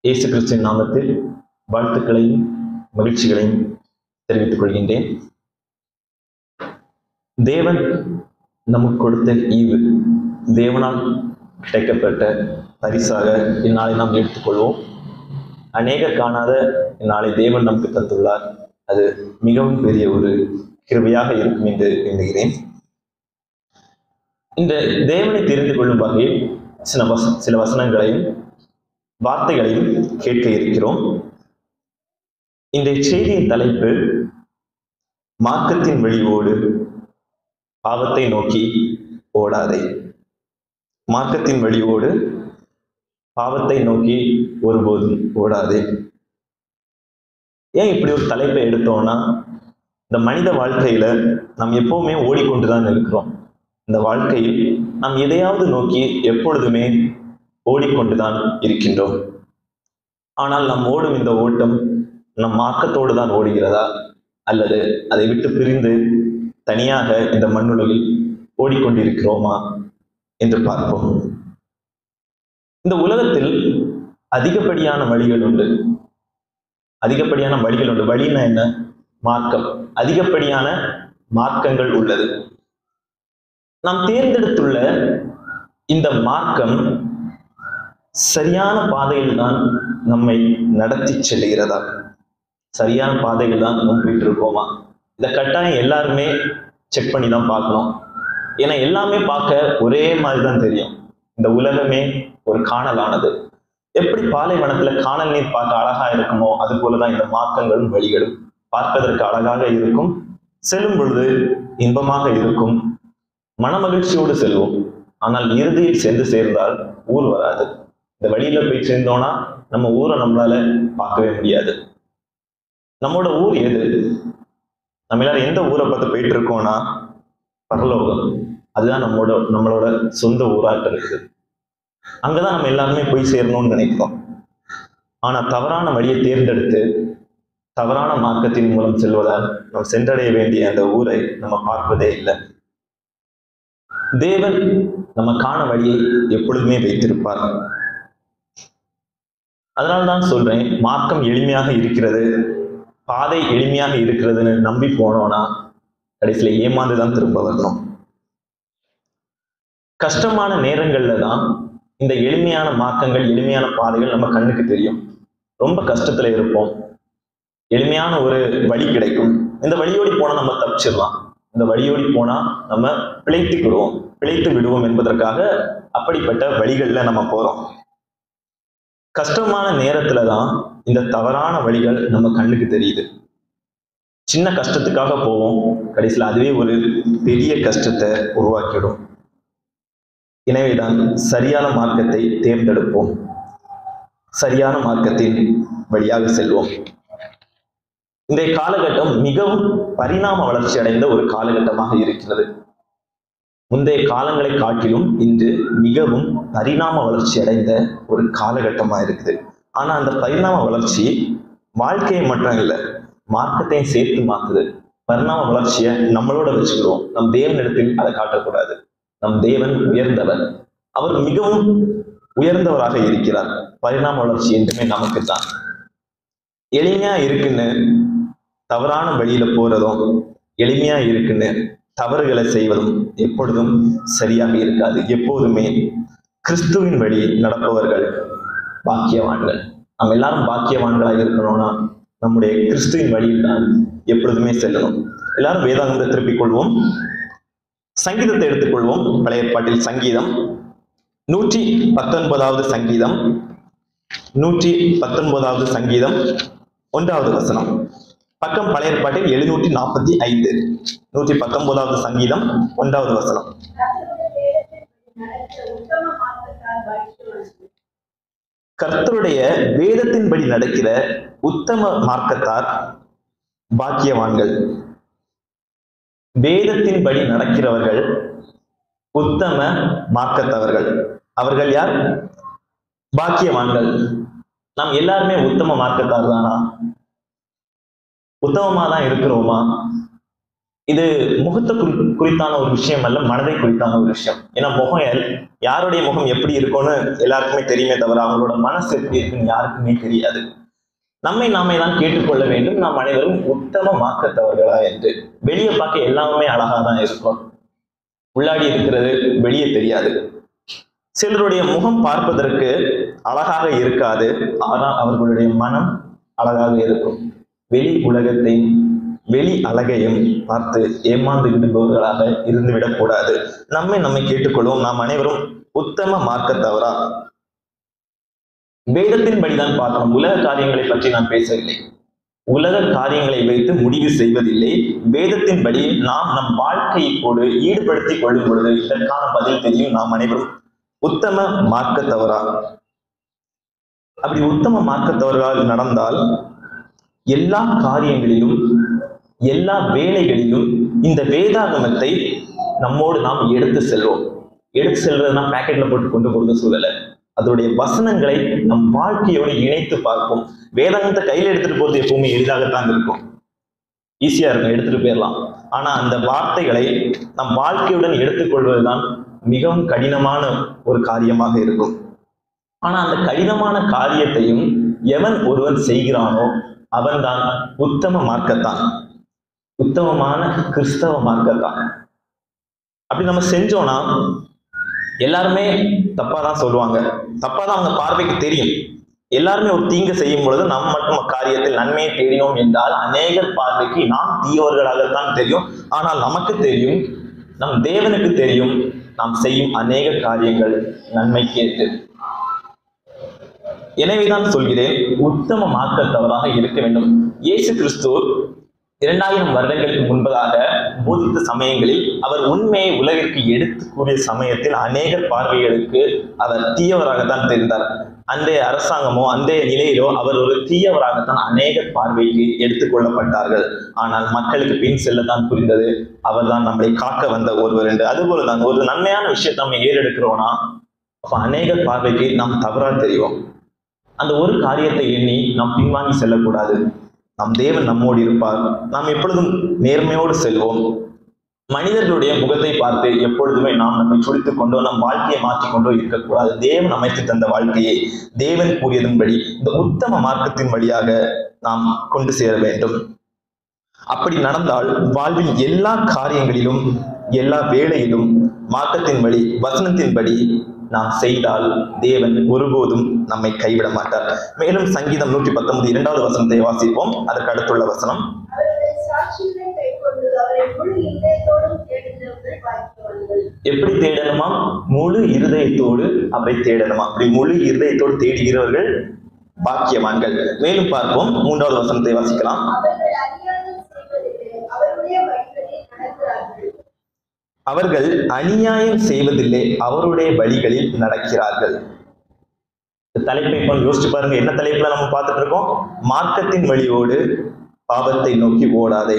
இயேசு கிறிஸ்துவின் நாமத்தில் வாழ்த்துக்களையும் மகிழ்ச்சிகளையும் தெரிவித்துக் கொள்கின்றேன் தேவன் நமக்கு கொடுத்த ஈவு தேவனால் கிடைக்கப்பட்ட பரிசாக இந்நாளை நாம் எடுத்துக்கொள்வோம் அநேகர் காணாத இந்நாளை தேவன் நமக்கு தந்துள்ளார் அது மிகவும் பெரிய ஒரு கிருபையாக இருக்கும் என்று எண்ணுகிறேன் இந்த தேவனை தெரிந்து கொள்ளும் வகையில் சில வச சில வசனங்களையும் வார்த்தைகளையும் கேட்க இருக்கிறோம் இந்த செய்தியின் தலைப்பு மார்க்கத்தின் வழியோடு பாவத்தை நோக்கி ஓடாதே மார்க்கத்தின் வழியோடு பாவத்தை நோக்கி ஒருபோதும் ஓடாதே ஏன் இப்படி ஒரு தலைப்பை எடுத்தோம்னா இந்த மனித வாழ்க்கையில நாம் எப்பவுமே ஓடிக்கொண்டுதான் இருக்கிறோம் இந்த வாழ்க்கையில் நாம் எதையாவது நோக்கி எப்பொழுதுமே ஓடிக்கொண்டுதான் இருக்கின்றோம் ஆனால் நாம் ஓடும் இந்த ஓட்டம் நம் மார்க்கத்தோடு தான் ஓடுகிறதா அல்லது அதை விட்டு பிரிந்து தனியாக இந்த மண்ணுலகில் ஓடிக்கொண்டிருக்கிறோமா என்று பார்ப்போம் இந்த உலகத்தில் அதிகப்படியான வழிகள் உண்டு அதிகப்படியான வழிகள் உண்டு வழின்னா என்ன மார்க்கம் அதிகப்படியான மார்க்கங்கள் உள்ளது நாம் தேர்ந்தெடுத்துள்ள இந்த மார்க்கம் சரியான பாதையில் தான் நம்மை நடத்தி செல்லுகிறதா சரியான பாதையில் தான் நம்ம போயிட்டு இருக்கோமா இந்த கட்டாயம் எல்லாருமே செக் பண்ணி தான் பார்க்கணும் ஏன்னா எல்லாமே பார்க்க ஒரே மாதிரி தான் தெரியும் இந்த உலகமே ஒரு காணலானது எப்படி பாலைவனத்துல காணல் நீர் பார்க்க அழகா இருக்குமோ அது போலதான் இந்த மார்க்கங்களும் வழிகளும் பார்ப்பதற்கு அழகாக இருக்கும் செல்லும் பொழுது இன்பமாக இருக்கும் மனமகிழ்ச்சியோடு செல்வோம் ஆனால் இறுதியில் சென்று சேர்ந்தால் ஊர் வராது இந்த வழியில போய் சேர்ந்தோம்னா நம்ம ஊரை நம்மளால பார்க்கவே முடியாது நம்மளோட ஊர் எது நம்ம எல்லாரும் எந்த ஊரை பார்த்து போயிட்டு இருக்கோம்னா பரலோகம் அதுதான் நம்மளோட நம்மளோட சொந்த ஊராக இருக்குது அங்கதான் நம்ம எல்லாருமே போய் சேரணும்னு நினைக்கிறோம் ஆனா தவறான வழியை தேர்ந்தெடுத்து தவறான மார்க்கத்தின் மூலம் செல்வதால் நாம் சென்றடைய வேண்டிய அந்த ஊரை நம்ம பார்ப்பதே இல்லை தேவன் நமக்கான வழியை எப்பொழுதுமே வைத்திருப்பார் அதனால்தான் சொல்றேன் மார்க்கம் எளிமையாக இருக்கிறது பாதை எளிமையாக இருக்கிறதுன்னு நம்பி போனோம்னா கடைசியில ஏமாந்து தான் திரும்ப வரணும் கஷ்டமான நேரங்கள்ல தான் இந்த எளிமையான மார்க்கங்கள் எளிமையான பாதைகள் நம்ம கண்ணுக்கு தெரியும் ரொம்ப கஷ்டத்துல இருப்போம் எளிமையான ஒரு வழி கிடைக்கும் இந்த வழியோடி போனா நம்ம தப்பிச்சிடலாம் இந்த வழியோடி போனா நம்ம பிழைத்து விடுவோம் பிழைத்து விடுவோம் என்பதற்காக அப்படிப்பட்ட வழிகள்ல நம்ம போறோம் கஷ்டமான நேரத்துல தான் இந்த தவறான வழிகள் நம்ம கண்ணுக்கு தெரியுது சின்ன கஷ்டத்துக்காக போவோம் கடைசியில் அதுவே ஒரு பெரிய கஷ்டத்தை உருவாக்கிடும் எனவேதான் சரியான மார்க்கத்தை தேர்ந்தெடுப்போம் சரியான மார்க்கத்தின் வழியாக செல்வோம் இன்றைய காலகட்டம் மிகவும் பரிணாம வளர்ச்சி அடைந்த ஒரு காலகட்டமாக இருக்கிறது முந்தைய காலங்களை காட்டிலும் இன்று மிகவும் பரிணாம வளர்ச்சி அடைந்த ஒரு காலகட்டமா இருக்குது ஆனா அந்த பரிணாம வளர்ச்சி வாழ்க்கையை மட்டும் இல்லை மார்க்கத்தையும் சேர்த்து மாத்துது பரிணாம வளர்ச்சியை நம்மளோட வச்சுக்கிறோம் நம் தேவனிடத்தில் அதை காட்டக்கூடாது நம் தேவன் உயர்ந்தவர் அவர் மிகவும் உயர்ந்தவராக இருக்கிறார் பரிணாம வளர்ச்சி என்றுமே நமக்கு தான் எளிமையா இருக்குன்னு தவறான வழியில போறதும் எளிமையா இருக்குன்னு தவறுகளை செய்வதும் எப்பொழுதும் சரியாக இருக்காது எப்போதுமே கிறிஸ்துவின் வழி நடப்பவர்கள் பாக்கியவான்கள் நம்ம எல்லாரும் பாக்கியவான்களாக இருக்கணும்னா நம்முடைய கிறிஸ்துவின் வழியில் தான் எப்பொழுதுமே செல்லணும் எல்லாரும் வேதாந்தத்தை திருப்பிக் கொள்வோம் சங்கீதத்தை எடுத்துக்கொள்வோம் பழைய பாட்டில் சங்கீதம் நூற்றி பத்தொன்பதாவது சங்கீதம் நூற்றி பத்தொன்பதாவது சங்கீதம் ஒன்றாவது வசனம் பக்கம் பழைய பாட்டில் எழுநூற்றி நாற்பத்தி ஐந்து நூற்றி பத்தொன்பதாவது சங்கீதம் ஒன்றாவது வசனம் கர்த்தருடைய வேதத்தின்படி நடக்கிற உத்தம மார்க்கத்தார் பாக்கியவான்கள் வேதத்தின்படி நடக்கிறவர்கள் உத்தம மார்க்கத்தவர்கள் அவர்கள் யார் பாக்கியவான்கள் நாம் எல்லாருமே உத்தம மார்க்கத்தார் தானா உத்தமமா தான் இருக்கிறோமா இது முகத்தை குறி குறித்தான ஒரு விஷயம் அல்ல மனதை குறித்தான ஒரு விஷயம் ஏன்னா முகம் எல்- யாருடைய முகம் எப்படி இருக்கும்னு எல்லாருக்குமே தெரியுமே தவிர அவங்களோட மனசு எப்படி இருக்குன்னு யாருக்குமே தெரியாது நம்மை நாமே தான் கேட்டுக்கொள்ள வேண்டும் நாம் அனைவரும் உத்தமமாக்கத்தவர்களா என்று வெளியே பார்க்க எல்லாமே அழகா தான் இருக்கும் உள்ளாடி இருக்கிறது வெளியே தெரியாது சிலருடைய முகம் பார்ப்பதற்கு அழகாக இருக்காது ஆனால் அவர்களுடைய மனம் அழகாக இருக்கும் வெளி உலகத்தையும் வெளி அழகையும் பார்த்து ஏமாந்து விடுபவர்களாக இருந்துவிடக் கூடாது நம்மை நம்மை கேட்டுக்கொள்வோம் நாம் அனைவரும் உத்தம மார்க்கத்தவரா வேதத்தின்படிதான் பார்க்கணும் உலக காரியங்களை பற்றி நான் பேசவில்லை உலக காரியங்களை வைத்து முடிவு செய்வதில்லை வேதத்தின்படி நாம் நம் வாழ்க்கையோடு ஈடுபடுத்திக் கொள்ளும் பொழுது இதற்கான பதில் தெரியும் நாம் அனைவரும் உத்தம மார்க்கத்தவரா அப்படி உத்தம மார்க்கத்தவர்களால் நடந்தால் எல்லா காரியங்களிலும் எல்லா வேலைகளிலும் இந்த வேதாகமத்தை நம்மோடு நாம் எடுத்து செல்வோம் எடுத்து செல்வதுனா பேக்கெட்ல போட்டு கொண்டு போறது சூழல அதோடைய வசனங்களை நம் வாழ்க்கையோடு இணைத்து பார்ப்போம் வேதாகமத்தை கையில எடுத்துட்டு போறது எப்பவுமே எளிதாகத்தான் இருக்கும் ஈஸியா இருக்கும் எடுத்துட்டு போயிடலாம் ஆனா அந்த வார்த்தைகளை நம் வாழ்க்கையுடன் எடுத்துக்கொள்வதுதான் மிகவும் கடினமான ஒரு காரியமாக இருக்கும் ஆனா அந்த கடினமான காரியத்தையும் எவன் ஒருவன் செய்கிறானோ அவன்தான் உத்தம மார்க்கத்தான் உத்தமமான கிறிஸ்தவ மார்க்கத்தான் அப்படி நம்ம செஞ்சோம்னா எல்லாருமே தப்பா தான் சொல்லுவாங்க தப்பா தான் அவங்க பார்வைக்கு தெரியும் எல்லாருமே ஒரு தீங்கு செய்யும் பொழுது நாம் மட்டும் அக்காரியத்தில் நன்மையை தேடினோம் என்றால் அநேகர் பார்வைக்கு நாம் தீயவர்களாகத்தான் தெரியும் ஆனால் நமக்கு தெரியும் நம் தேவனுக்கு தெரியும் நாம் செய்யும் அநேக காரியங்கள் நன்மை கேட்டு எனவேதான் சொல்கிறேன் உத்தம மார்க்கத்தவராக இருக்க வேண்டும் இயேசு கிறிஸ்து இரண்டாயிரம் வருடங்களுக்கு முன்பதாக போதித்த சமயங்களில் அவர் உண்மையை உலகிற்கு எடுத்து கூறிய சமயத்தில் அநேகர் பார்வைகளுக்கு அவர் தீயவராகத்தான் தெரிந்தார் அன்றைய அரசாங்கமோ அன்றைய நிலையிலோ அவர் ஒரு தீயவராகத்தான் அநேகர் பார்வைக்கு எடுத்துக்கொள்ளப்பட்டார்கள் ஆனால் மக்களுக்கு பின் செல்லத்தான் புரிந்தது அவர்தான் நம்மளை காக்க வந்த ஒருவர் என்று அதுபோலதான் ஒரு நன்மையான விஷயத்தை நம்ம ஏறெடுக்கிறோம்னா அப்ப அநேகர் பார்வைக்கு நாம் தவறா தெரியும் அந்த ஒரு காரியத்தை எண்ணி நாம் பின்வாங்கி செல்லக்கூடாது நம் தேவன் நம்மோடு இருப்பார் நாம் எப்பொழுதும் நேர்மையோடு செல்வோம் மனிதர்களுடைய முகத்தை பார்த்து எப்பொழுதுமே நாம் நம்மை சுழித்துக் கொண்டோ நம் வாழ்க்கையை மாற்றிக்கொண்டோ இருக்கக்கூடாது தேவன் அமைத்து தந்த வாழ்க்கையை தேவன் கூறியதன்படி இந்த உத்தம மார்க்கத்தின் வழியாக நாம் கொண்டு சேர வேண்டும் அப்படி நடந்தால் வாழ்வின் எல்லா காரியங்களிலும் எல்லா வேளையிலும் மார்க்கத்தின் வழி வசனத்தின்படி நாம் செய்தால் தேவன் ஒருபோதும் நம்மை கைவிட மாட்டார் மேலும் சங்கீதம் நூற்றி பத்தொன்பது இரண்டாவது வசனத்தை வாசிப்போம் அதற்கு அடுத்துள்ள வசனம் அவருடைய சாட்சிகளை கைக்கொண்டு அவரை முழு இதயத்தோடும் தேடுகிறவர்கள் பாக்கியவான்கள் எப்படி தேடணுமா முழு இருதயத்தோடு அவரை தேடணுமா அப்படி முழு இருதயத்தோடு தேடுகிறவர்கள் பாக்கியவான்கள் மேலும் பார்ப்போம் மூன்றாவது வசனத்தை வாசிக்கலாம் அவர்கள் அநியாயம் செய்வதில்லை அவருடைய வழிகளில் நடக்கிறார்கள் அவர்கள் அநியாயம் செய்வதில்லை அவருடைய வழிகளில் நடக்கிறார்கள் இந்த தலைப்பை இப்போ யோசிச்சு பாருங்க என்ன தலைப்புல நம்ம பார்த்துட்டு இருக்கோம் மார்க்கத்தின் வழியோடு பாவத்தை நோக்கி ஓடாதே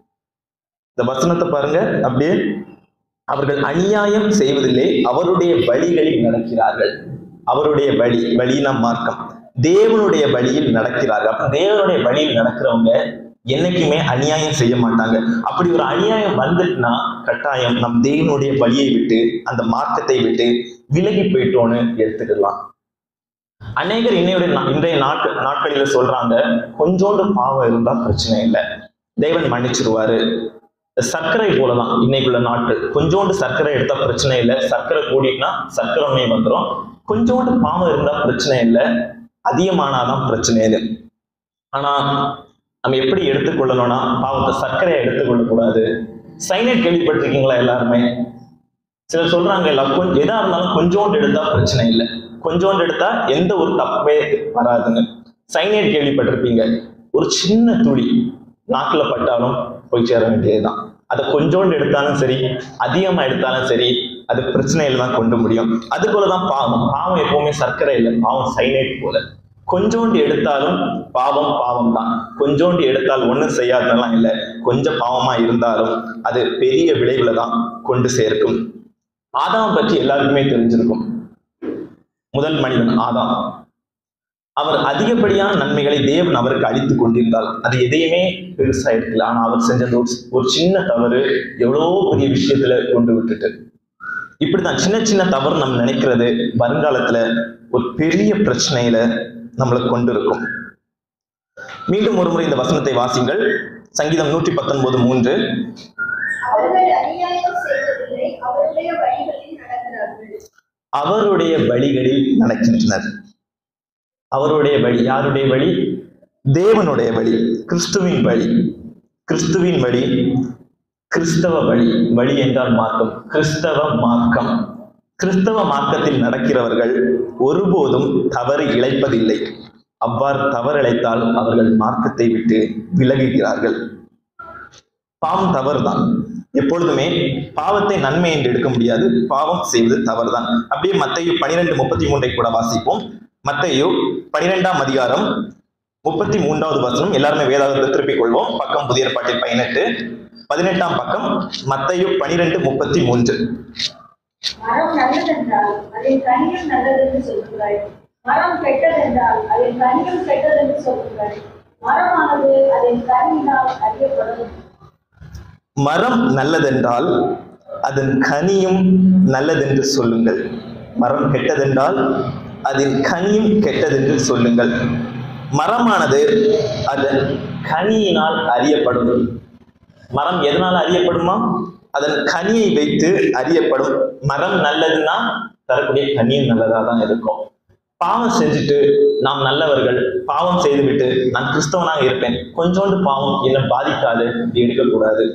இந்த வசனத்தை பாருங்க அப்படியே அவர்கள் அநியாயம் செய்வதில்லை அவருடைய வழிகளில் நடக்கிறார்கள் அவருடைய வழி வழினா மார்க்கம் தேவனுடைய வழியில் நடக்கிறார்கள் அப்ப தேவனுடைய வழியில் நடக்கிறவங்க என்னைக்குமே அநியாயம் செய்ய மாட்டாங்க அப்படி ஒரு அநியாயம் வந்துட்டுனா கட்டாயம் நம் தேவனுடைய வழியை விட்டு அந்த மார்க்கத்தை விட்டு விலகி போயிட்டோன்னு எடுத்துக்கலாம் அநேகர் இன்னையோட நா- இன்றைய நாட்க நாட்களில சொல்றாங்க கொஞ்சோண்டு பாவம் இருந்தா பிரச்சனை இல்லை தேவன் மன்னிச்சிருவாரு சர்க்கரை போலதான் இன்னைக்குள்ள நாட்கள் கொஞ்சோண்டு சர்க்கரை எடுத்தா பிரச்சனை இல்லை சர்க்கரை கூடிட்டுனா சர்க்கரை நோய் வந்துடும் கொஞ்சோண்டு பாவம் இருந்தா பிரச்சனை இல்லை அதிகமானாதான் பிரச்சனை இது ஆனா நம்ம எப்படி எடுத்துக்கொள்ளணும்னா பாவத்தை சர்க்கரையை எடுத்துக்கொள்ள கூடாது சைனைட் கேள்விப்பட்டிருக்கீங்களா எல்லாருமே சிலர் சொல்றாங்க இல்ல கொஞ்சம் எதா இருந்தாலும் கொஞ்சோண்டு எடுத்தா பிரச்சனை இல்லை கொஞ்சோண்டு எடுத்தா எந்த ஒரு தப்பே வராதுங்க சைனைட் கேள்விப்பட்டிருப்பீங்க ஒரு சின்ன துளி நாக்குல பட்டாலும் போய் சேர வேண்டியதுதான் அதை கொஞ்சோண்டு எடுத்தாலும் சரி அதிகமா எடுத்தாலும் சரி அது பிரச்சனையில தான் கொண்டு முடியும் அது போலதான் பாவம் பாவம் எப்பவுமே சர்க்கரை இல்லை பாவம் சைனைட் போல கொஞ்சோண்டு எடுத்தாலும் பாவம் பாவம் தான் கொஞ்சோண்டு எடுத்தால் ஒண்ணும் செய்யாததெல்லாம் இல்லை கொஞ்சம் பாவமா இருந்தாலும் அது பெரிய விளைவுல தான் கொண்டு சேர்க்கும் ஆதாம் பற்றி எல்லாருக்குமே தெரிஞ்சிருக்கும் முதல் மனிதன் ஆதாம் அவர் அதிகப்படியான நன்மைகளை தேவன் அவருக்கு அளித்து கொண்டிருந்தால் அது எதையுமே பெருசா எடுக்கல ஆனா அவர் செஞ்சது ஒரு ஒரு சின்ன தவறு எவ்வளோ பெரிய விஷயத்துல கொண்டு விட்டுட்டு இப்படிதான் சின்ன சின்ன தவறு நம்ம நினைக்கிறது வருங்காலத்துல ஒரு பெரிய பிரச்சனையில நம்மளை கொண்டு இருக்கும் மீண்டும் ஒரு முறை இந்த வசனத்தை வாசிங்கள் சங்கீதம் நூற்றி பத்தொன்பது மூன்று அவர்கள் அநியாயம் செய்வதில்லை அவருடைய வழிகளில் நடக்கிறார்கள் அவருடைய வழிகளில் நடக்கின்றனர் அவருடைய வழி யாருடைய வழி தேவனுடைய வழி கிறிஸ்துவின் வழி கிறிஸ்துவின் வழி கிறிஸ்தவ வழி வழி என்றால் மார்க்கம் கிறிஸ்தவ மார்க்கம் கிறிஸ்தவ மார்க்கத்தில் நடக்கிறவர்கள் ஒருபோதும் தவறு இழைப்பதில்லை அவ்வாறு தவறு இழைத்தால் அவர்கள் மார்க்கத்தை விட்டு விலகுகிறார்கள் பாவம் தவறுதான் எப்பொழுதுமே பாவத்தை நன்மை என்று எடுக்க முடியாது பாவம் செய்வது தவறுதான் அப்படியே மத்தையு பனிரெண்டு முப்பத்தி மூன்றை கூட வாசிப்போம் மத்தையு பனிரெண்டாம் அதிகாரம் முப்பத்தி மூன்றாவது வசனம் எல்லாருமே வேதாகத்தை திருப்பிக் கொள்வோம் பக்கம் புதிய ஏற்பாட்டில் பதினெட்டு பதினெட்டாம் பக்கம் மத்தையு பனிரெண்டு முப்பத்தி மூன்று மரம் நல்லதென்றால் அதன் கனியும் நல்லதென்று சொல்லுங்கள் மரம் கெட்டதென்றால் அதன் கனியும் கெட்டதென்று சொல்லுங்கள் மரமானது அதன் கனியினால் அறியப்படும் மரம் நல்லதென்றால் அதன் கனியும் நல்லதென்று சொல்லுங்கள் மரம் கெட்டதென்றால் அதன் கனியும் கெட்டதென்று சொல்லுங்கள் மரமானது அதன் கனியினால் அறியப்படும் மரம் எதனால் அறியப்படுமா அதன் கனியை வைத்து அறியப்படும் மரம் நல்லதுன்னா தரக்கூடிய கனியும் நல்லதா தான் இருக்கும் பாவம் செஞ்சுட்டு நாம் நல்லவர்கள் பாவம் செய்துவிட்டு நான் கிறிஸ்தவனாக இருப்பேன் கொஞ்சோண்டு பாவம் என்னை பாதிக்காது இப்படி எடுக்கக்கூடாது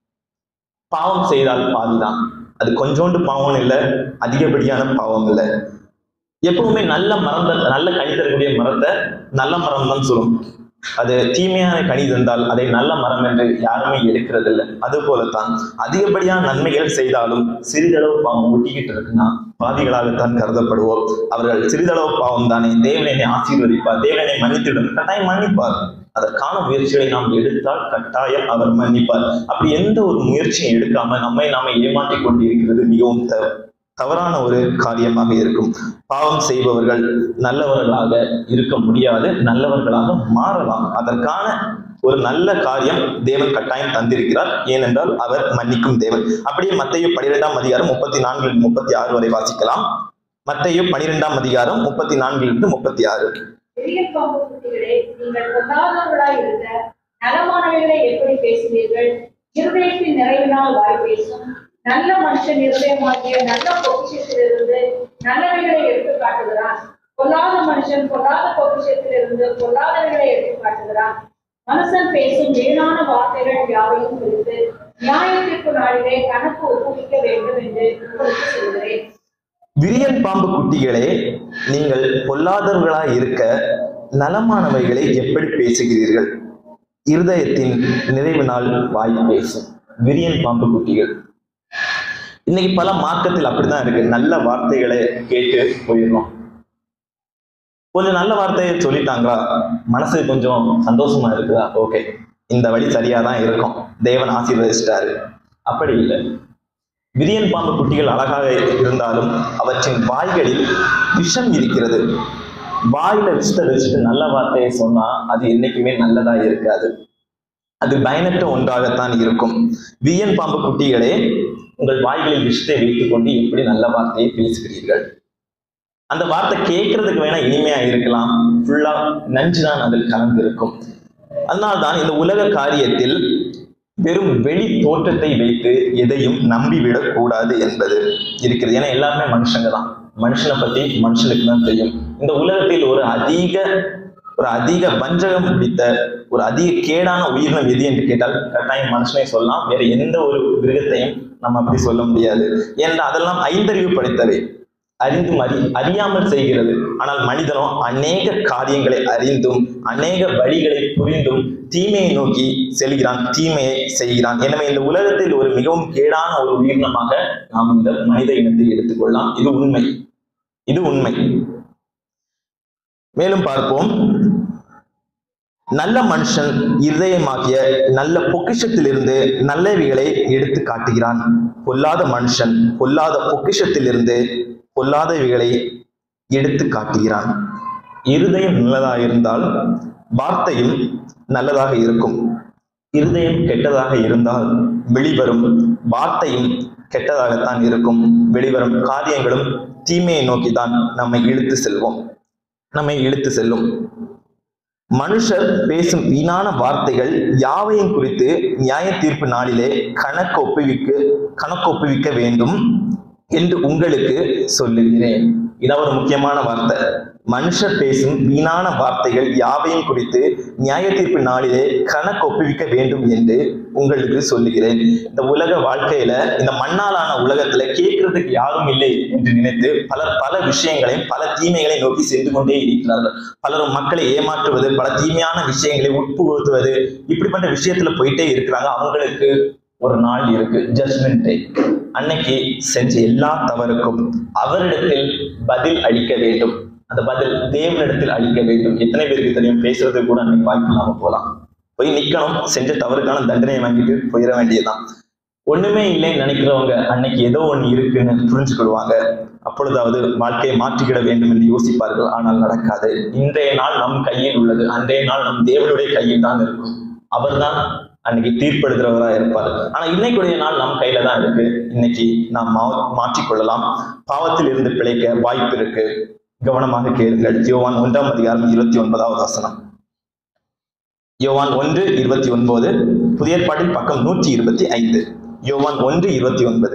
பாவம் செய்தால் பாதிதான் அது கொஞ்சோண்டு பாவம் இல்லை அதிகப்படியான பாவம் இல்லை எப்பவுமே நல்ல மரம் தான் நல்ல கனி தரக்கூடிய மரத்தை நல்ல மரம் தான் சொல்லும் அது தீமையான கனி தந்தால் அதை நல்ல மரம் என்று யாருமே எடுக்கிறது இல்லை அது போலத்தான் அதிகப்படியான நன்மைகள் செய்தாலும் சிறிதளவு பாவம் ஒட்டிக்கிட்டு இருக்குன்னா பாவிகளாகத்தான் கருதப்படுவோம் அவர்கள் சிறிதளவு பாவம் தானே தேவனை ஆசீர்வதிப்பார் தேவனை மன்னித்துவிடும் கட்டாயம் மன்னிப்பார் அதற்கான முயற்சிகளை நாம் எடுத்தால் கட்டாயம் அவர் மன்னிப்பார் அப்படி எந்த ஒரு முயற்சியும் எடுக்காம நம்மை நாம ஏமாற்றிக் கொண்டிருக்கிறது மிகவும் த- தவறான ஒரு காரியமாக இருக்கும் பாவம் செய்பவர்கள் நல்லவர்களாக இருக்க முடியாது நல்லவர்களாக மாறலாம் அதற்கான ஒரு நல்ல காரியம் தேவன் கட்டாயம் தந்திருக்கிறார் ஏனென்றால் அவர் மன்னிக்கும் தேவன் அப்படியே மத்தையு பனிரெண்டாம் அதிகாரம் முப்பத்தி நான்கில் முப்பத்தி ஆறு வரை வாசிக்கலாம் மத்தையு பனிரெண்டாம் அதிகாரம் முப்பத்தி நான்கிலிருந்து முப்பத்தி ஆறு பெரிய பாம்பு குட்டிகளே நீங்கள் பொல்லாதவர்களாய் இருக்க நலமானவைகளை எப்படி பேசுவீர்கள் இருதயத்தின் நிறைவினால் வாய் பேசும் நல்ல மனுஷன் இருதயமாகிய நல்ல பொக்கிஷத்திலிருந்து நல்லவைகளை எடுத்து காட்டுகிறான் பொல்லாத மனுஷன் பொல்லாத பொக்கிஷத்திலிருந்து பொல்லாதவைகளை எடுத்து காட்டுகிறான் மனுஷன் பேசும் வீணான வார்த்தைகள் யாவையும் குறித்து நியாயத்திற்கு நாளிலே கணக்கு ஒப்புவிக்க வேண்டும் என்று உங்களுக்கு சொல்கிறேன் விரியன் பாம்பு குட்டிகளே நீங்கள் பொல்லாதவர்களாய் இருக்க நலமானவைகளை எப்படி பேசுகிறீர்கள் இருதயத்தின் நிறைவினால் வாய் பேசும் விரியன் பாம்பு குட்டிகள் இன்னைக்கு பல மார்க்கத்தில் அப்படிதான் இருக்கு நல்ல வார்த்தைகளை கேட்டு போயிடுறோம் கொஞ்சம் நல்ல வார்த்தையை சொல்லிட்டாங்களா மனசு கொஞ்சம் சந்தோஷமா இருக்குதா ஓகே இந்த வழி சரியா தான் இருக்கும் தேவன் ஆசீர்வதிச்சிட்டாரு அப்படி இல்லை விரியன் பாம்பு குட்டிகள் அழகாக இருந்தாலும் அவற்றின் வாய்களில் விஷம் இருக்கிறது வாயில விஷத்தை வச்சுட்டு நல்ல வார்த்தையை சொன்னா அது என்னைக்குமே நல்லதா இருக்காது அது பயனற்ற ஒன்றாகத்தான் இருக்கும் விரியன் பாம்பு குட்டிகளே உங்கள் வாய்களில் விஷத்தை வைத்துக் கொண்டு எப்படி நல்ல வார்த்தையை பேசுகிறீர்கள் அந்த வார்த்தை கேட்கறதுக்கு வேணா இனிமையா இருக்கலாம் ஃபுல்லா நஞ்சுதான் அதில் கலந்து இருக்கும் அதனால்தான் இந்த உலக காரியத்தில் வெறும் வெளி தோற்றத்தை வைத்து எதையும் நம்பிவிடக் கூடாது என்பது இருக்கிறது ஏன்னா எல்லாருமே மனுஷங்க தான் மனுஷனை பத்தி மனுஷனுக்கு தான் தெரியும் இந்த உலகத்தில் ஒரு அதிக ஒரு அதிக வஞ்சகம் பிடித்த ஒரு அதிக கேடான உயிரினம் எது என்று கேட்டால் கட்டாயம் மனுஷனை சொல்லலாம் வேற எந்த ஒரு மிருகத்தையும் நம்ம அப்படி சொல்ல முடியாது ஏன்னா அதெல்லாம் ஐந்தறிவு படைத்தவை அறிந்தும் அறி அறியாமல் செய்கிறது ஆனால் மனிதனோ அநேக காரியங்களை அறிந்தும் அநேக வழிகளை புரிந்தும் தீமையை நோக்கி செல்கிறான் தீமையை செய்கிறான் எனவே இந்த உலகத்தில் ஒரு மிகவும் கேடான ஒரு உயிரினமாக நாம் இந்த மனித இனத்தை எடுத்துக்கொள்ளலாம் இது உண்மை இது உண்மை மேலும் பார்ப்போம் நல்ல மனுஷன் இருதயமாகிய நல்ல பொக்கிஷத்திலிருந்து நல்லவைகளை எடுத்து காட்டுகிறான் பொல்லாத மனுஷன் பொல்லாத பொக்கிஷத்திலிருந்து பொல்லாதவைகளை எடுத்து காட்டுகிறான் இருதயம் நல்லதாக இருந்தால் வார்த்தையும் நல்லதாக இருக்கும் இருதயம் கெட்டதாக இருந்தால் வெளிவரும் வார்த்தையும் கெட்டதாகத்தான் இருக்கும் வெளிவரும் காரியங்களும் தீமையை நோக்கிதான் நம்மை இழுத்து செல்வோம் நம்மை இழுத்து செல்லும் மனுஷர் பேசும் வீணான வார்த்தைகள் யாவையும் குறித்து நியாய தீர்ப்பு நாளிலே கணக்கு ஒப்புவிக்க கணக்கு ஒப்புவிக்க வேண்டும் என்று உங்களுக்கு சொல்லுகிறேன் இதான் ஒரு முக்கியமான வார்த்தை மனுஷர் பேசும் வீணான வார்த்தைகள் யாவையும் குறித்து நியாய தீர்ப்பு நாளிலே கணக்கு ஒப்புவிக்க வேண்டும் என்று உங்களுக்கு சொல்லுகிறேன் இந்த உலக வாழ்க்கையில இந்த மண்ணாலான உலகத்துல கேட்கறதுக்கு யாரும் இல்லை என்று நினைத்து பலர் பல விஷயங்களையும் பல தீமைகளை நோக்கி சென்று கொண்டே இருக்கிறார்கள் பலரும் மக்களை ஏமாற்றுவது பல தீமையான விஷயங்களை உட்புகுத்துவது இப்படிப்பட்ட விஷயத்துல போயிட்டே இருக்கிறாங்க அவங்களுக்கு ஒரு நாள் இருக்கு ஜட்மெண்ட் டே அன்னைக்கு செஞ்ச எல்லா தவறுக்கும் அவரிடத்தில் பதில் அளிக்க வேண்டும் அந்த பதில் தேவனிடத்தில் அளிக்க வேண்டும் எத்தனை பேருக்கு தெரியும் பேசுறது கூட அன்னைக்கு வாய்ப்பு இல்லாம போகலாம் போய் நிக்கணும் செஞ்ச தவறுக்கான தண்டனையை வாங்கிட்டு போயிட வேண்டியதுதான் ஒண்ணுமே இல்லைன்னு நினைக்கிறவங்க அன்னைக்கு ஏதோ ஒண்ணு இருக்குன்னு புரிஞ்சுக்கிடுவாங்க அப்பொழுதாவது வாழ்க்கையை மாற்றிக்கிட வேண்டும் என்று யோசிப்பார்கள் ஆனால் நடக்காது இன்றைய நாள் நம் கையில் உள்ளது அன்றைய நாள் நம் தேவனுடைய கையில் தான் இருக்கும் அவர்தான் அன்னைக்கு தீர்ப்பெடுக்கிறவரா இருப்பார் ஆனா இன்னைக்குடைய நாள் நம் கையில தான் இருக்கு இன்னைக்கு நாம் மா- மாற்றிக்கொள்ளலாம் பாவத்தில் இருந்து பிழைக்க வாய்ப்பு இருக்கு கவனமாக கேளுங்கள் யோவான் ஒன்றாம் அதிகாரம் இருபத்தி ஒன்பதாவது வசனம் யோவான் ஒன்று இருபத்தி ஒன்பது புதிய ஏற்பாட்டில் பக்கம் நூற்றி இருபத்தி ஐந்து யோவான் ஒன்று இருபத்தி ஒன்பது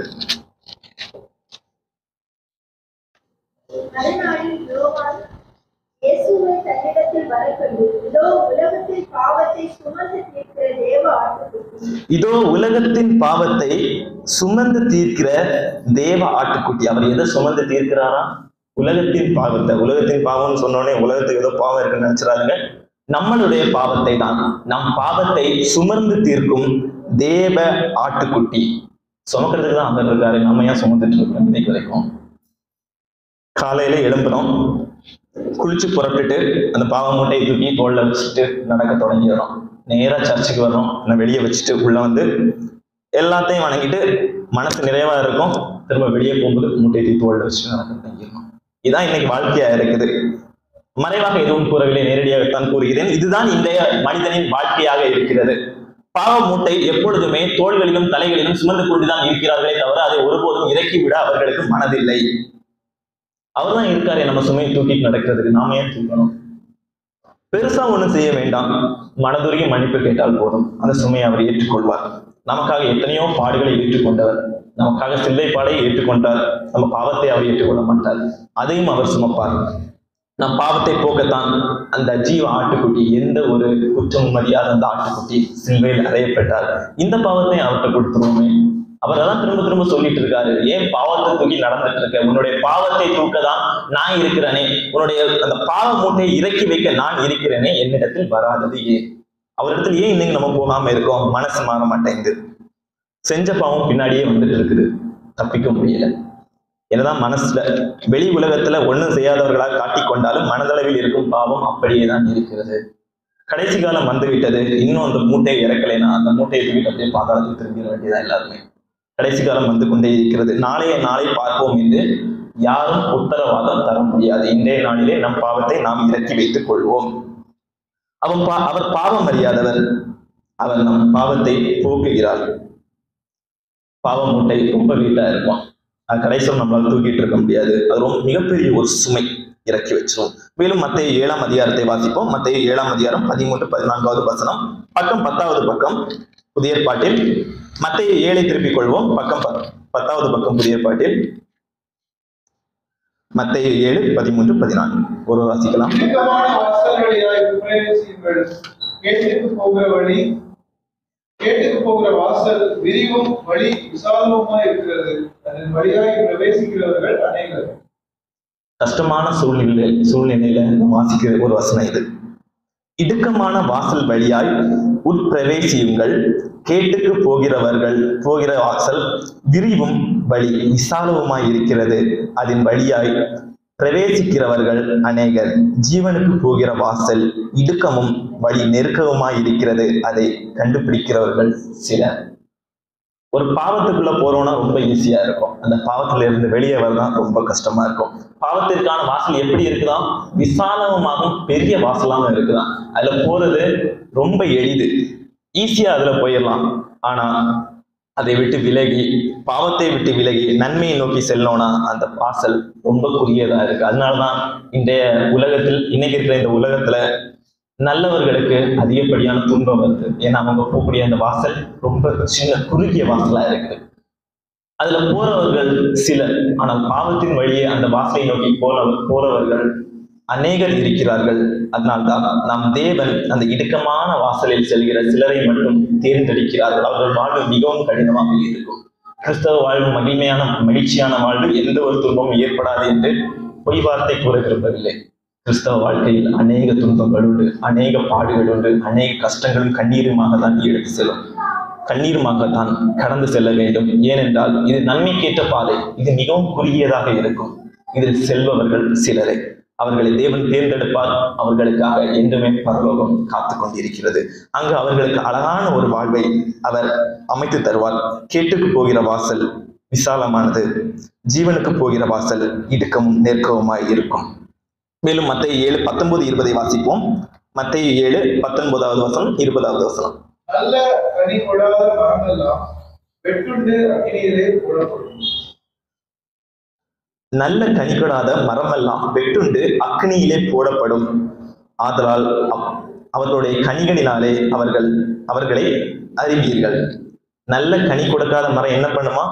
மறுநாளில் யோவான் இயேசுவை தன்னிடத்தில் வரக்கண்டு இதோ உலகத்தின் பாவத்தை சுமந்து தீர்க்கிற தேவ ஆட்டுக்குட்டி இதோ உலகத்தின் பாவத்தை சுமந்து தீர்க்கிற தேவ ஆட்டுக்குட்டி அவர் எதை சுமந்து தீர்க்கிறாரா உலகத்தின் பாவத்தை உலகத்தின் பாவம்னு சொன்னோடனே உலகத்துக்கு ஏதோ பாவம் இருக்குன்னு நினைச்சிடாதுங்க நம்மளுடைய பாவத்தை தான் நம் பாவத்தை சுமந்து தீர்க்கும் தேவ ஆட்டுக்குட்டி சுமக்கிறதுக்கு தான் அவர் இருக்காரு நம்ம ஏன் சுமந்துட்டு இருக்கோம் இன்னைக்கு வரைக்கும் காலையில எழும்புறோம் குளிச்சு புறப்பட்டுட்டு அந்த பாவ மூட்டையை தூக்கி தோல்ல வச்சுட்டு நடக்க தொடங்கிடுறோம் நேரா சர்ச்சுக்கு வர்றோம் நான் வெளியே வச்சுட்டு உள்ள வந்து எல்லாத்தையும் வணங்கிட்டு மனசு நிறைவா இருக்கும் திரும்ப வெளியே போகும்போது மூட்டையை தூக்கி தோல்ல வச்சுட்டு நடக்க தொடங்கிடணும் இதான் இன்னைக்கு வாழ்க்கையா இருக்குது மறைவாக எதுவும் கூறவில்லை நேரடியாகத்தான் கூறுகிறேன் இதுதான் இன்றைய மனிதனின் வாழ்க்கையாக இருக்கிறது பாவ மூட்டை எப்பொழுதுமே தோள்களிலும் தலைகளிலும் சுமந்து கொண்டுதான் இருக்கிறார்களே தவிர அதை ஒருபோதும் இறக்கி விட அவர்களுக்கு மனதில்லை அவர்தான் இருக்காரு நம்ம சுமையை தூக்கிட்டு நடக்கிறதுக்கு நாம ஏன் தூக்கணும் பெருசா ஒண்ணும் செய்ய வேண்டாம் மனதுருகி மன்னிப்பு கேட்டால் போதும் அந்த சுமையை அவர் ஏற்றுக்கொள்வார் நமக்காக எத்தனையோ பாடுகளை ஏற்றுக்கொண்டவர் நமக்காக சில்லை பாடை ஏற்றுக்கொண்டார் நம்ம பாவத்தை அவர் ஏற்றுக்கொள்ள மாட்டார் அதையும் அவர் சுமப்பார் நம் பாவத்தை போக்கத்தான் அந்த ஜீவ ஆட்டுக்குட்டி எந்த ஒரு குற்றமும் அறியாத அந்த ஆட்டுக்குட்டி சிலுவையில் அறையப்பட்டார் இந்த பாவத்தை அவர்கிட்ட கொடுத்துருவோமே அவர் அதான் திரும்ப திரும்ப சொல்லிட்டு இருக்காரு ஏன் பாவத்தை தூக்கி நடந்துட்டு இருக்க உன்னுடைய பாவத்தை தூக்க தான் நான் இருக்கிறேனே உன்னுடைய அந்த பாவ மூட்டையை இறக்கி வைக்க நான் இருக்கிறேனே என்னிடத்தில் வராதது ஏன் அவரிடத்தில் ஏன் இன்னைக்கு நம்ம போகாம இருக்கோம் மனசு மாற மாட்டேங்குது செஞ்ச பாவம் பின்னாடியே வந்துட்டு இருக்குது தப்பிக்க முடியல என்னதான் மனசுல வெளி உலகத்துல ஒண்ணும் செய்யாதவர்களாக காட்டிக்கொண்டாலும் மனதளவில் இருக்கும் பாவம் அப்படியே தான் இருக்கிறது கடைசி காலம் வந்து விட்டது இன்னும் அந்த மூட்டையை இறக்கலைன்னா அந்த மூட்டையை தூக்கிட்டு அப்படியே பாதாளத்துக்கு திரும்பிட வேண்டியதா எல்லாருமே கடைசி காலம் வந்து கொண்டே இருக்கிறது நாளைய நாளை பார்ப்போம் என்று யாரும் உத்தரவாதம் தர முடியாது இன்றைய நாளிலே நம் பாவத்தை நாம் இறக்கி வைத்துக் கொள்வோம் அவன் பா அவர் பாவம் அறியாதவர் அவர் நம் பாவத்தை போக்குகிறார் பாவ மூட்டை ரொம்ப வீட்டா இருக்கும் அது கடைசியில் நம்மளால தூக்கிட்டு இருக்க முடியாது அது ரொம்ப மிகப்பெரிய ஒரு சுமை இறக்கி வச்சிரும் மேலும் மத்திய ஏழாம் அதிகாரத்தை வாசிப்போம் மத்திய ஏழாம் அதிகாரம் பதிமூன்று பதினான்காவது வசனம் பக்கம் பத்தாவது பக்கம் புதிய ஏற்பாட்டில் மத்திய ஏழை திருப்பிக் கொள்வோம் பக்கம் ப- பத்தாவது பக்கம் புதிய ஏற்பாட்டில் மத்திய ஏழு பதிமூன்று பதினான்கு ஒரு வாசிக்கலாம் இறுக்கமான வாசல் வழியாய் பிரவேசியுங்கள் கேட்டுக்கு போகிற வழி கேட்டுக்கு போகிற வாசல் விரிவும் வழி விசாலமுமா இருக்கிறது அதன் வழியாய் பிரவேசிக்கிறவர்கள் அநேகர் கஷ்டமான சூழ்நிலை சூழ்நிலையில நம்ம வாசிக்கிற ஒரு வசனம் இது இடுக்கமான வாசல் வழியாய் உட்பிரவேசியுங்கள் கேட்டுக்கு போகிறவர்கள் போகிற வாசல் விரிவும் வழி விசாலவுமாய் இருக்கிறது அதன் வழியாய் பிரவேசிக்கிறவர்கள் அநேகர் ஜீவனுக்கு போகிற வாசல் இடுக்கமும் வழி நெருக்கவுமாய் இருக்கிறது அதை கண்டுபிடிக்கிறவர்கள் சிலர் ஒரு பாவத்துக்குள்ள போறோம்னா ரொம்ப ஈஸியா இருக்கும் அந்த பாவத்துல இருந்து வெளியே வரதான் ரொம்ப கஷ்டமா இருக்கும் பாவத்திற்கான வாசல் எப்படி இருக்குதாம் விசாலமாகவும் பெரிய வாசலாகவும் இருக்குதாம் அதுல போறது ரொம்ப எளிது ஈஸியா அதுல போயிடலாம் ஆனா அதை விட்டு விலகி பாவத்தை விட்டு விலகி நன்மையை நோக்கி செல்லணும்னா அந்த வாசல் ரொம்ப குறுகியதா இருக்கு அதனாலதான் இன்றைய உலகத்தில் இன்னைக்கு இருக்கிற இந்த உலகத்துல நல்லவர்களுக்கு அதிகப்படியான துன்பம் வருது ஏன்னா அவங்க போகக்கூடிய அந்த வாசல் ரொம்ப சின்ன குறுகிய வாசலா இருக்குது அதுல போறவர்கள் சிலர் ஆனால் பாவத்தின் வழியே அந்த வாசலை நோக்கி போற போறவர்கள் அநேகர் இருக்கிறார்கள் அதனால்தான் நம் தேவன் அந்த இடுக்கமான வாசலில் செல்கிற சிலரை மட்டும் தேர்ந்தெடுக்கிறார்கள் அவர்கள் வாழ்வு மிகவும் கடினமாக இருக்கும் கிறிஸ்தவ வாழ்வு மகிமையான மகிழ்ச்சியான வாழ்வு எந்த ஒரு துன்பமும் ஏற்படாது என்று பொய் வார்த்தை கூற விரும்பவில்லை கிறிஸ்தவ வாழ்க்கையில் அநேக துன்பங்கள் உண்டு அநேக பாடுகள் உண்டு அநேக கஷ்டங்களும் கண்ணீருமாக தான் எடுத்து செல்லும் கண்ணீருமாகத்தான் கடந்து செல்ல வேண்டும் ஏனென்றால் இது நன்மைக்கேற்ற பாதை இது மிகவும் குறுகியதாக இருக்கும் இதில் செல்பவர்கள் சிலரை அவர்களை தேவன் தேர்ந்தெடுப்பார் அவர்களுக்காக என்றுமே பரலோகம் காத்து கொண்டிருக்கிறது அங்கு அவர்களுக்கு அழகான ஒரு வாழ்வை அவர் அமைத்து தருவார் கேட்டுக்கு போகிற வாசல் விசாலமானது ஜீவனுக்கு போகிற வாசல் இடுக்கமும் நெருக்கவுமாய் இருக்கும் மேலும் மத்திய ஏழு பத்தொன்பது இருபதை வாசிப்போம் மத்திய ஏழு பத்தொன்பதாவது வசனம் இருபதாவது வசனம் நல்ல கனி கொடாத மரமெல்லாம் வெட்டுண்டு அக்கினியிலே போடப்படும் நல்ல கனிகொடாத மரமெல்லாம் வெட்டுண்டு அக்னியிலே போடப்படும் ஆதலால் அவ்- அவர்களுடைய கனிகளினாலே அவர்கள் அவர்களை அறிவீர்கள் நல்ல கனி கொடுக்காத மரம் என்ன பண்ணுமா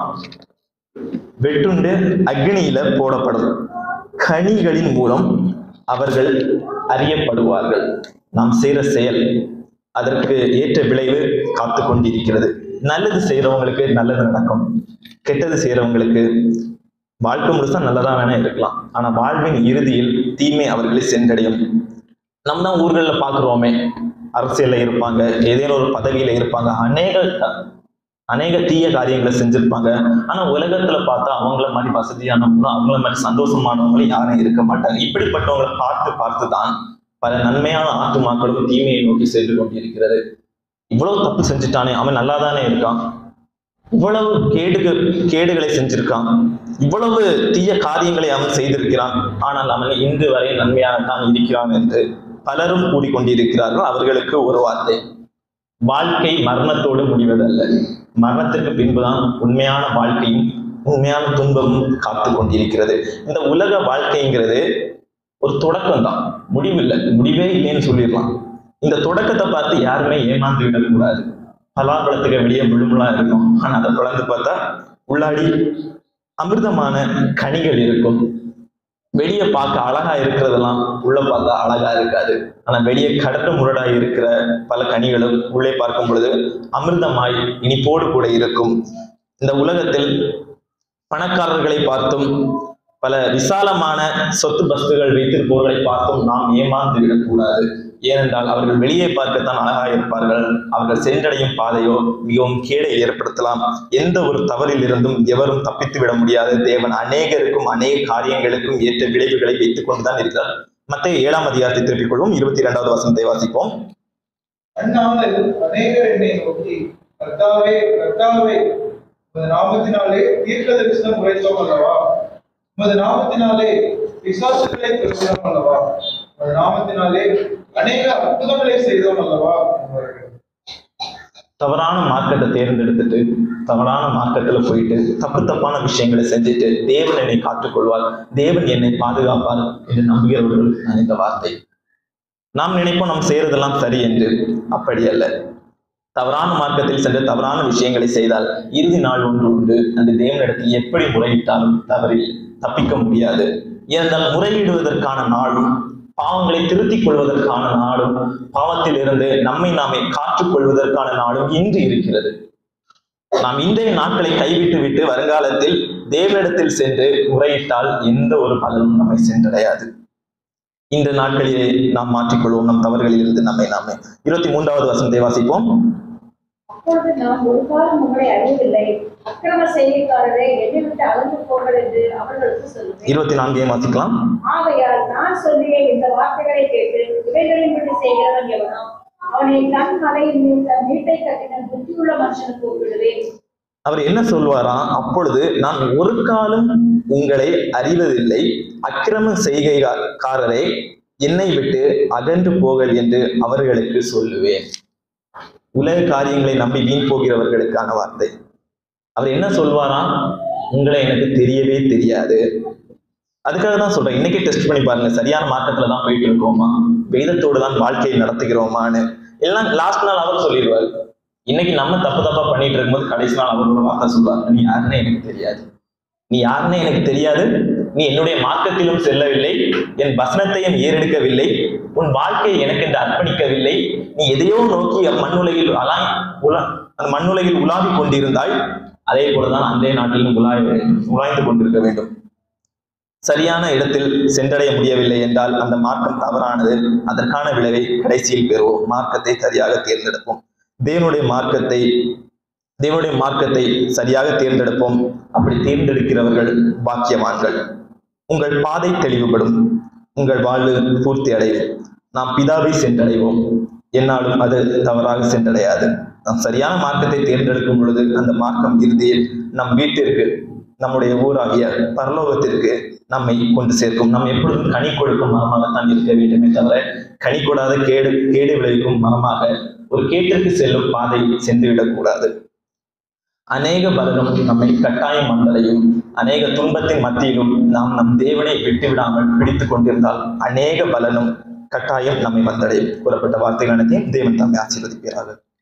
வெட்டுண்டு அக்னியில போடப்படும் கனிகளின் மூலம் அவர்கள் அறியப்படுவார்கள் நாம் செய்கிற செயல் அதற்கு ஏற்ற விளைவு காத்து கொண்டிருக்கிறது நல்லது செய்யறவங்களுக்கு நல்லது நடக்கும் கெட்டது செய்யறவங்களுக்கு வாழ்க்கை முழுசா நல்லதா வேணா இருக்கலாம் ஆனா வாழ்வின் இறுதியில் தீமை அவர்களை சென்றடையும் நம்ம தான் ஊர்களில் பார்க்குறோமே அரசியல்ல இருப்பாங்க ஏதேனும் ஒரு பதவியில இருப்பாங்க அநேக அநேக தீய காரியங்களை செஞ்சிருப்பாங்க ஆனா உலகத்துல பார்த்தா அவங்கள மாதிரி வசதியானவங்களும் அவங்கள மாதிரி சந்தோஷமானவங்களும் யாரும் இருக்க மாட்டாங்க இப்படிப்பட்டவங்களை பார்த்து பார்த்து தான் பல நன்மையான ஆத்துமாக்களும் தீமையை நோக்கி சென்று கொண்டிருக்கிறது இவ்வளவு தப்பு செஞ்சுட்டானே அவன் நல்லா தானே இருக்கான் இவ்வளவு கேடுகள் கேடுகளை செஞ்சிருக்கான் இவ்வளவு தீய காரியங்களை அவன் செய்திருக்கிறான் ஆனால் அவன் இன்று வரை நன்மையாகத்தான் இருக்கிறான் என்று பலரும் கூடிக்கொண்டிருக்கிறார்கள் அவர்களுக்கு ஒரு வார்த்தை வாழ்க்கை மரணத்தோடு முடிவதல்ல மரணத்திற்கு பின்புதான் உண்மையான வாழ்க்கையும் உண்மையான துன்பமும் காத்து கொண்டிருக்கிறது இந்த உலக வாழ்க்கைங்கிறது ஒரு தொடக்கம் தான் முடிவில்லை முடிவே இல்லைன்னு சொல்லிடலாம் இந்த தொடக்கத்தை பார்த்து யாருமே ஏமாந்து விடக்கூடாது பலாப்பழத்துக்கு வெளியே முழுமுழா இருக்கும் ஆனா அதை பிளந்து பார்த்தா உள்ளாடி அமிர்தமான கனிகள் இருக்கும் வெளியே பார்க்க அழகா இருக்கிறதெல்லாம் உள்ள பார்த்தா அழகா இருக்காது ஆனா வெளியே கடற்று முரடா இருக்கிற பல கனிகளும் உள்ளே பார்க்கும் பொழுது அமிர்தமாய் இனிப்போடு கூட இருக்கும் இந்த உலகத்தில் பணக்காரர்களை பார்த்தும் பல விசாலமான சொத்து பஸ்துகள் வைத்திருப்பவர்களை பார்த்தும் நாம் ஏமாந்து விடக்கூடாது ஏனென்றால் அவர்கள் வெளியே பார்க்கத்தான் அழகாக இருப்பார்கள் அவர்கள் சென்றடையும் பாதையோ மிகவும் கேடை ஏற்படுத்தலாம் எந்த ஒரு தவறில் இருந்தும் எவரும் தப்பித்து விட முடியாது தேவன் அநேகருக்கும் அநேக காரியங்களுக்கும் ஏற்ற விளைவுகளை வைத்துக் கொண்டுதான் இருக்கிறார் மத்திய ஏழாம் அதிகாரத்தை திருப்பிக் கொள்வோம் இருபத்தி இரண்டாவது வசனத்தை வாசிப்போம் அந்நாளில் அநேகர் என்னை நோக்கி கர்த்தாவே கர்த்தாவே உமது நாமத்தினாலே தீர்க்க தரிசனம் உரைத்தோம் அல்லவா உமது நாமத்தினாலே பிசாசுகளை திருத்தோம் அல்லவா உமது நாமத்தினாலே அநேக அற்புதங்களை செய்தோம் அல்லவா என்பார்கள் தவறான மார்க்கத்தை தேர்ந்தெடுத்துட்டு தவறான மார்க்கத்துல போயிட்டு தப்பு தப்பான விஷயங்களை செஞ்சுட்டு தேவன் என்னை காத்துக்கொள்வார் தேவன் என்னை பாதுகாப்பார் என்று நம்புகிறவர்கள் நான் இந்த வார்த்தை நாம் நினைப்போம் நாம் செய்யறதெல்லாம் சரி என்று அப்படி அல்ல தவறான மார்க்கத்தில் சென்று தவறான விஷயங்களை செய்தால் இறுதி நாள் ஒன்று உண்டு அந்த தேவனிடத்தில் எப்படி முறையிட்டாலும் தவறில் தப்பிக்க முடியாது ஏனென்றால் முறையிடுவதற்கான நாளும் பாவங்களை திருத்திக் கொள்வதற்கான நாளும் பாவத்தில் இருந்து நம்மை நாமே காற்றுக் கொள்வதற்கான நாளும் இன்று இருக்கிறது நாம் இன்றைய நாட்களை கைவிட்டு விட்டு வருங்காலத்தில் தேவனிடத்தில் சென்று முறையிட்டால் எந்த ஒரு பலனும் நம்மை சென்றடையாது இந்த நாட்களிலே நாம் மாற்றிக்கொள்வோம் நம் தவறுகளில் இருந்து நம்மை நாமே இருபத்தி மூன்றாவது வசனத்தை வாசிப்போம் அப்பொழுது நாம் ஒரு காலம் உங்களை அறியவில்லை அக்கிரம செய்திக்காரரை என்னை விட்டு அகன்று போங்கள் என்று அவர்களுக்கு சொல்லுவேன் இருபத்தி நான்கையும் வாசிக்கலாம் ஆகையால் நான் சொல்லிய இந்த வார்த்தைகளை கேட்டு இவைகளின்படி செய்கிறவன் எவனோ அவனை தன் மலையின் மேல் தன் வீட்டை கட்டின புத்தியுள்ள மனுஷனுக்கு ஒப்பிடுவேன் அவர் என்ன சொல்வாராம் அப்பொழுது நான் ஒரு காலம் உங்களை அறிவதில்லை அக்கிரம செய்கைக்காரரை என்னை விட்டு அகன்று போகள் என்று அவர்களுக்கு சொல்லுவேன் உலக காரியங்களை நம்பி வீண் போகிறவர்களுக்கான வார்த்தை அவர் என்ன சொல்வாராம் உங்களை எனக்கு தெரியவே தெரியாது அதுக்காக தான் சொல்றேன் இன்னைக்கே டெஸ்ட் பண்ணி பாருங்க சரியான மார்க்கத்துல தான் போயிட்டு இருக்கோமா வேதத்தோடு தான் வாழ்க்கையை நடத்துகிறோமான்னு எல்லாம் லாஸ்ட் நாள் அவர் சொல்லிடுவாரு இன்னைக்கு நம்ம தப்பு தப்பா பண்ணிட்டு இருக்கும்போது கடைசி நாள் அவரோட வார்த்தை சொல்லுவார் நீ யாருன்னு எனக்கு தெரியாது நீ யாருன்னு எனக்கு தெரியாது நீ என்னுடைய மார்க்கத்திலும் செல்லவில்லை என் வசனத்தையும் ஏறெடுக்கவில்லை உன் வாழ்க்கையை எனக்கு என்று அர்ப்பணிக்கவில்லை நீ எதையோ நோக்கி மண்ணுலகில் அலாய் உலா அந்த மண்ணுலகில் உலாவிக் கொண்டிருந்தாய் அதே போலதான் அன்றைய நாட்டிலும் உலாய் உலாய்ந்து கொண்டிருக்க வேண்டும் சரியான இடத்தில் சென்றடைய முடியவில்லை என்றால் அந்த மார்க்கம் தவறானது அதற்கான விளைவை கடைசியில் பெறுவோம் மார்க்கத்தை சரியாக தேர்ந்தெடுப்போம் தேவனுடைய மார்க்கத்தை தேவனுடைய மார்க்கத்தை சரியாக தேர்ந்தெடுப்போம் அப்படி தேர்ந்தெடுக்கிறவர்கள் பாக்கியவான்கள் உங்கள் பாதை தெளிவுபடும் உங்கள் வாழ்வு பூர்த்தி அடையும் நாம் பிதாவை சென்றடைவோம் என்னாலும் அது தவறாக சென்றடையாது நாம் சரியான மார்க்கத்தை தேர்ந்தெடுக்கும் பொழுது அந்த மார்க்கம் இறுதியில் நம் வீட்டிற்கு நம்முடைய ஊராகிய பரலோகத்திற்கு நம்மை கொண்டு சேர்க்கும் நாம் எப்பொழுதும் கனி கொடுக்கும் மரமாகத்தான் இருக்க வேண்டுமே தவிர கனி கொடாத கேடு கேடு விளைவிக்கும் மரமாக ஒரு கேட்டிற்கு செல்லும் பாதை சென்று விடக்கூடாது அநேக பலனும் நம்மை கட்டாயம் மண்டலையும் அநேக துன்பத்தின் மத்தியிலும் நாம் நம் தேவனை விட்டு விடாமல் பிடித்துக் கொண்டிருந்தால் அநேக பலனும் கட்டாயம் நம்மை வந்தடையும் கூறப்பட்ட வார்த்தைகள் அனைத்தையும் தேவன் தம்மை ஆசீர்வதிப்பீராக